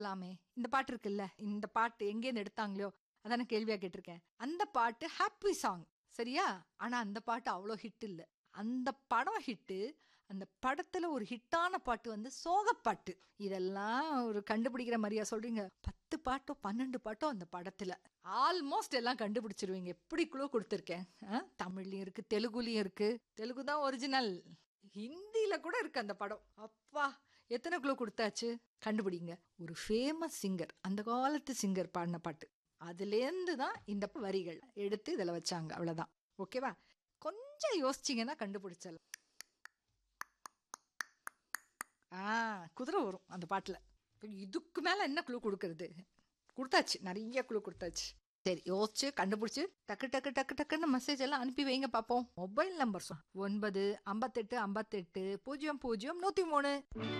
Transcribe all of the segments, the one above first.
எல்லாமே இந்த பாட்டு இருக்குல்ல இந்த பாட்டு எங்கேருந்து எடுத்தாங்களோ அதான கேள்வியா கேட்டிருக்கேன் அந்த பாட்டு ஹாப்பி சாங் சரியா ஆனா அந்த பாட்டு அவ்வளோ ஹிட் இல்ல அந்த படம் ஹிட்டு அந்த படத்துல ஒரு ஹிட்டான பாட்டு வந்து சோகப்பாட்டு இதெல்லாம் ஒரு கண்டுபிடிக்கிற மாதிரியா சொல்றீங்க பத்து பாட்டோ பன்னெண்டு பாட்டோ அந்த படத்துல ஆல்மோஸ்ட் எல்லாம் கண்டுபிடிச்சிருவீங்க எப்படி குழு கொடுத்துருக்கேன் ஆ? தமிழ்லயும் இருக்கு தெலுங்குலயும் இருக்கு தெலுங்கு தான் ஒரிஜினல் ஹிந்தியில கூட இருக்கு அந்த படம் அப்பா எத்தனை குழு கொடுத்தாச்சு கண்டுபிடிங்க ஒரு ஃபேமஸ் சிங்கர் அந்த காலத்து சிங்கர் பாடின பாட்டு அதுலேருந்து தான் இந்த வரிகள் எடுத்து இதில் வச்சாங்க அவ்வளோதான் ஓகேவா கொஞ்சம் யோசிச்சிங்கன்னா கண்டுபிடிச்சலாம் ஆ குதிரை வரும் அந்த பாட்டில் இதுக்கு மேலே என்ன குழு கொடுக்கறது கொடுத்தாச்சு நிறைய குழு கொடுத்தாச்சு சரி யோசிச்சு கண்டுபிடிச்சு டக்கு டக்கு டக்கு டக்குன்னு மெசேஜ் எல்லாம் அனுப்பி வைங்க பார்ப்போம் மொபைல் நம்பர் சொல் ஒன்பது ஐம்பத்தெட்டு ஐம்பத்தெட்டு பூஜ்ஜியம் பூஜ்ஜியம் நூற்றி மூணு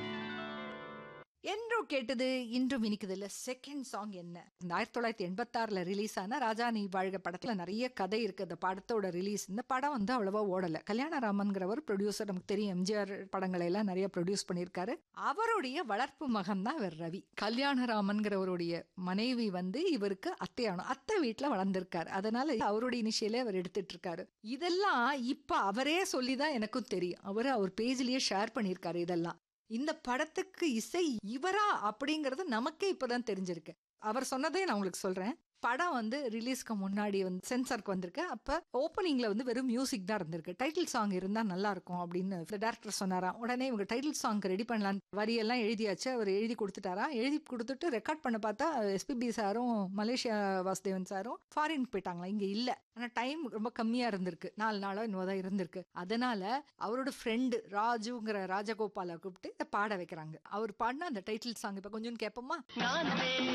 என்றோ கேட்டது இன்றும் இனிக்குது இல்ல செகண்ட் சாங் என்ன இந்த ஆயிரத்தி தொள்ளாயிரத்தி எண்பத்தாறுல ரிலீஸ் ஆன ராஜா நீ வாழ்க படத்துல நிறைய கதை இருக்கு அந்த படத்தோட ரிலீஸ் இந்த படம் வந்து அவ்வளவா ஓடல கல்யாணராமன்கிறவர் ப்ரொடியூசர் நமக்கு தெரியும் எம்ஜிஆர் படங்களை எல்லாம் நிறைய ப்ரொடியூஸ் பண்ணியிருக்காரு அவருடைய வளர்ப்பு மகன் தான் இவர் ரவி கல்யாணராமன்கிறவருடைய மனைவி வந்து இவருக்கு அத்தையானும் அத்தை வீட்டுல வளர்ந்திருக்காரு அதனால அவருடைய இனிஷியலே அவர் எடுத்துட்டு இருக்காரு இதெல்லாம் இப்ப அவரே சொல்லிதான் எனக்கும் தெரியும் அவர் அவர் பேஜ்லயே ஷேர் பண்ணியிருக்காரு இதெல்லாம் இந்த படத்துக்கு இசை இவரா அப்படிங்கறது நமக்கே இப்பதான் தெரிஞ்சிருக்கு அவர் சொன்னதே நான் உங்களுக்கு சொல்றேன் படம் வந்து ரிலீஸ்க்கு முன்னாடி வந்து சென்சாருக்கு வந்திருக்கு அப்ப ஓப்பனிங்ல வந்து வெறும் மியூசிக் தான் இருந்திருக்கு டைட்டில் சாங் இருந்தா நல்லா இருக்கும் அப்படின்னு டேரக்டர் சொன்னாராம் உடனே இவங்க டைட்டில் சாங் ரெடி பண்ணலாம் வரியெல்லாம் எழுதியாச்சு அவர் எழுதி கொடுத்துட்டாரா எழுதி கொடுத்துட்டு ரெக்கார்ட் பண்ண பார்த்தா எஸ்பிபி சாரும் மலேசியா வாசுதேவன் சாரும் ஃபாரின் போயிட்டாங்களா இங்க இல்ல ஆனா டைம் ரொம்ப கம்மியா இருந்திருக்கு நாலு நாளோ இன்னும் தான் இருந்திருக்கு அதனால அவரோட ஃப்ரெண்டு ராஜுங்கிற ராஜகோபாலை கூப்பிட்டு இதை பாட வைக்கிறாங்க அவர் பாடின அந்த டைட்டில் சாங் இப்ப கொஞ்சம் கேட்போமா